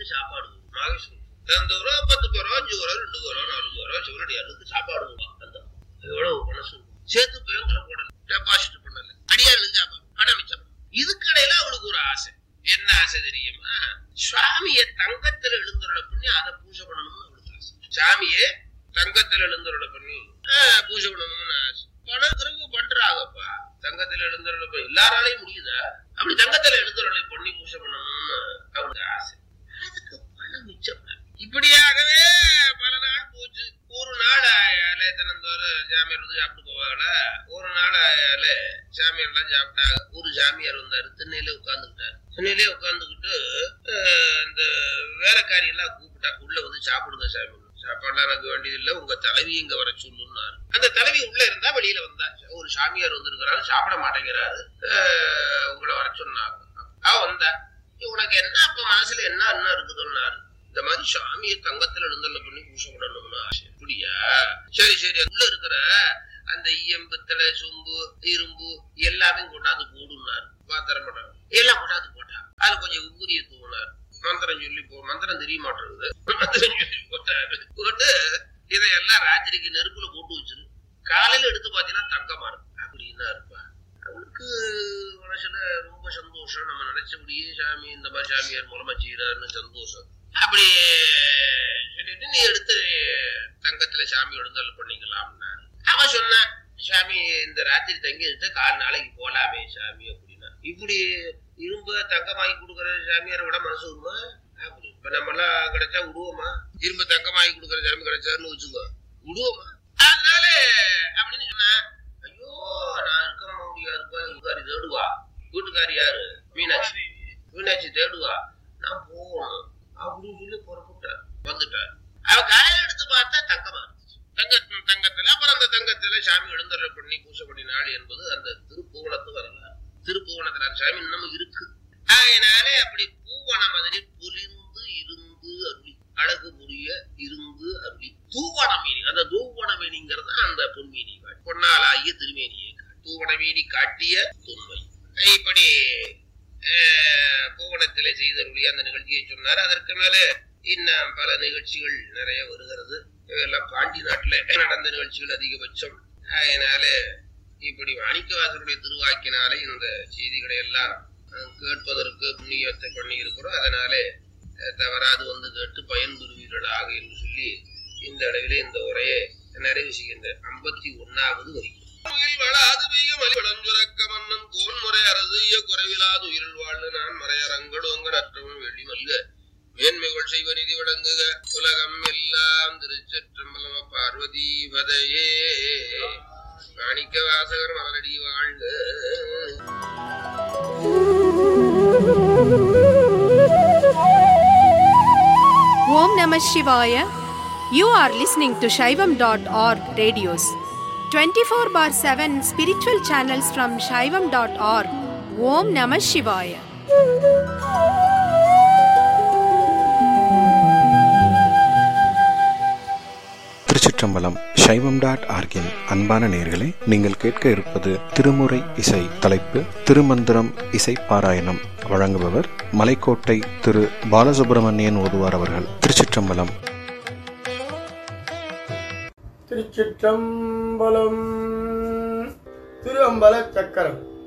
சாப்பாடு நாகேஸ்வரன் தினந்தோறும் பத்து பேரோ அஞ்சு பேரோ ரெண்டு பேரோ நாலு பேரோ சிவனடியாருக்கு சாப்பாடு கொடுப்பான். அந்த எவ்வளவு மனசு சேர்த்து பேங்கில போடல டெபாசிட் பண்ணல அடியாருக்கு சாப்பாடு பணம் மிச்சம் இதுக்கிடையில அவளுக்கு ஒரு ஆசை என்ன ஆசை தெரியுமா சுவாமியை தங்கத்துல எழுந்துருள பண்ணி அதை பூஜை பண்ணணும்னு அவளுக்கு ஆசை சாமியே தங்கத்துல எழுந்துருள பண்ணி ஆஹ், பூஜை பண்ணணும்னு ஆசை பணம் திரும்ப பண்றாங்கப்பா தங்கத்துல எழுந்துருள பண்ணி எல்லாராலையும் முடியுதா அப்படி தங்கத்துல எழுந்துருளை பண்ணி பூஜை பண்ணணும்னு அவளுக்கு ஆசை அதுக்கு பணம் மிச்சம் இப்படியாகவே பல நாள் போச்சு ஒரு நாள் ஆயாலே தினந்தோறும் ஜாமியார் வந்து சாப்பிட்டு போவாங்கள ஒரு நாள் ஆயாலே சாமியார் எல்லாம் சாப்பிட்டாங்க ஒரு சாமியார் வந்தாரு திண்ணையிலே உட்கார்ந்துக்கிட்டாரு திண்ணையிலே உட்கார்ந்துக்கிட்டு அஹ், இந்த வேலைக்காரி எல்லாம் கூப்பிட்டா உள்ள வந்து சாப்பிடுங்க சாமி சாப்பாடுலாம் எனக்கு வேண்டியதில்லை உங்க தலைவி இங்க வர சொல்லுன்னாரு அந்த தலைவி உள்ள இருந்தா வெளியில வந்தா ஒரு சாமியார் வந்திருக்கிறாரு சாப்பிட மாட்டேங்கிறாரு அஹ், உங்களை வர சொன்னாங்க அவ வந்தா உனக்கு என்ன அப்ப மனசுல என்ன என்ன இருக்குதுன்னாரு இந்த மாதிரி சாமியை தங்கத்துல எழுந்தள்ள பண்ணி பூசை பண்ணணும்னு ஆசை அப்படியா சரி சரி உள்ள இருக்கிற அந்த ஈயம் பித்தளை சொம்பு இரும்பு எல்லாமே கொண்டாந்து போடுனாரு பாத்திரம் பண்ணாரு எல்லாம் கொண்டாந்து போட்டார் அதுல கொஞ்சம் உபூதியை தூவினார் மந்திரம் சொல்லி போ மந்திரம் தெரிய மாட்டேங்குது மந்திரம் சொல்லி போட்டாரு போட்டு இதையெல்லாம் ராத்திரிக்கு நெருப்புல போட்டு வச்சிரு காலையில எடுத்து பாத்தீங்கன்னா தங்கமா இருக்கு அப்படின்னா இருப்பா அவனுக்கு மனசுல ரொம்ப சந்தோஷம் நம்ம நினைச்சபடியே சாமி இந்த மாதிரி சாமியார் மூலமா செய்யறாருன்னு சந்தோஷம் அப்படி சொல்லிட்டு நீ எடுத்து தங்கத்துல சாமி எழுந்தல் பண்ணிக்கலாம்னாரு அவன் சொன்னான் சாமி இந்த ராத்திரி தங்கி எடுத்து கால் நாளைக்கு போலாமே சாமி அப்படின்னா இப்படி இரும்ப தங்கமாக்கி கொடுக்குற சாமியாரை விட மனசு வருமா அப்படி இப்ப நம்ம எல்லாம் கிடைச்சா விடுவோமா இரும்பு தங்கமாக்கி கொடுக்குற சாமி கிடைச்சாருன்னு வச்சுக்கோ விடுவோமா அதனால அப்படின்னு சொன்னா ஐயோ நான் இருக்க முடியாதுப்பா வீட்டுக்காரி தேடுவா வீட்டுக்காரி யாரு மீனாட்சி மீனாட்சி தேடுவா நான் போகணும் அப்படின்னு சொல்லி புறப்பட்டார் வந்துட்டார் அவ காலையில எடுத்து பார்த்தா தங்கமா இருந்துச்சு தங்க தங்கத்துல அப்புறம் அந்த தங்கத்துல சாமி எழுந்தருள பண்ணி பூசை பண்ணினாள் என்பது அந்த திருப்புவனத்து வரலாறு திருப்புவனத்துல அந்த சாமி இன்னமும் இருக்கு அதனாலே அப்படி பூவன மாதிரி பொலிந்து இருந்து அருளி அழகு புரிய இருந்து அருளி தூவனமேனி அந்த தூவனமேனிங்கிறது அந்த பொன்மேனி காட்டு. பொன்னாலாகிய திருமேனியை காட்டு. தூவனமேனி காட்டிய தொன்மை இப்படி அஹ், பூவனத்திலே செய்தருளி அந்த நிகழ்ச்சியை சொன்னார் அதற்கு மேல இன்னும் பல நிகழ்ச்சிகள் நிறைய வருகிறது இதெல்லாம் பாண்டி நாட்டுல நடந்த நிகழ்ச்சிகள் அதிகபட்சம் அதனால இப்படி மாணிக்கவாசருடைய திருவாக்கினாலே இந்த செய்திகளை எல்லாம் அஹ், கேட்பதற்கு புண்ணியத்தை பண்ணி இருக்கிறோம் அதனாலே அஹ், தவறாது வந்து கேட்டு பயன்பெறுவீர்களாக என்று சொல்லி இந்த அளவிலே இந்த உரையை நிறைவு செய்கின்ற ஐம்பத்தி ஒன்னாவது வரி வளாது பெய்ய மலிவளஞ்சுரக்க மன்னன் கோன்முறை அரசிய குறைவிலாது உயிரில் வாழ்ந்து நான் மறையரங்கடோங்க நற்றமும் வெள்ளி மல்க மேன்மைகள் செய்வ நிதி வழங்குக உலகம் எல்லாம் திருச்சற்றம்பலம பார்வதி பதையே மாணிக்க வாசகர் மலரடி வாழ்க Om Namah Shivaya. You are listening to Shaivam.org radios. 24 bar 7 spiritual channels from Shaivam.org. Om Namah Shivaya. திருச்சிற்றம்பலம் சைவம் டாட் ஆர்கின் அன்பான நேர்களே நீங்கள் கேட்க இருப்பது திருமுறை இசை தலைப்பு திருமந்திரம் இசை பாராயணம் வழங்குபவர் மலைக்கோட்டை திரு பாலசுப்பிரமணியன் ஓதுவார் அவர்கள் திருச்சிற்றம்பலம் திருச்சிற்றம்பலம் திரு அம்பல சக்கரம்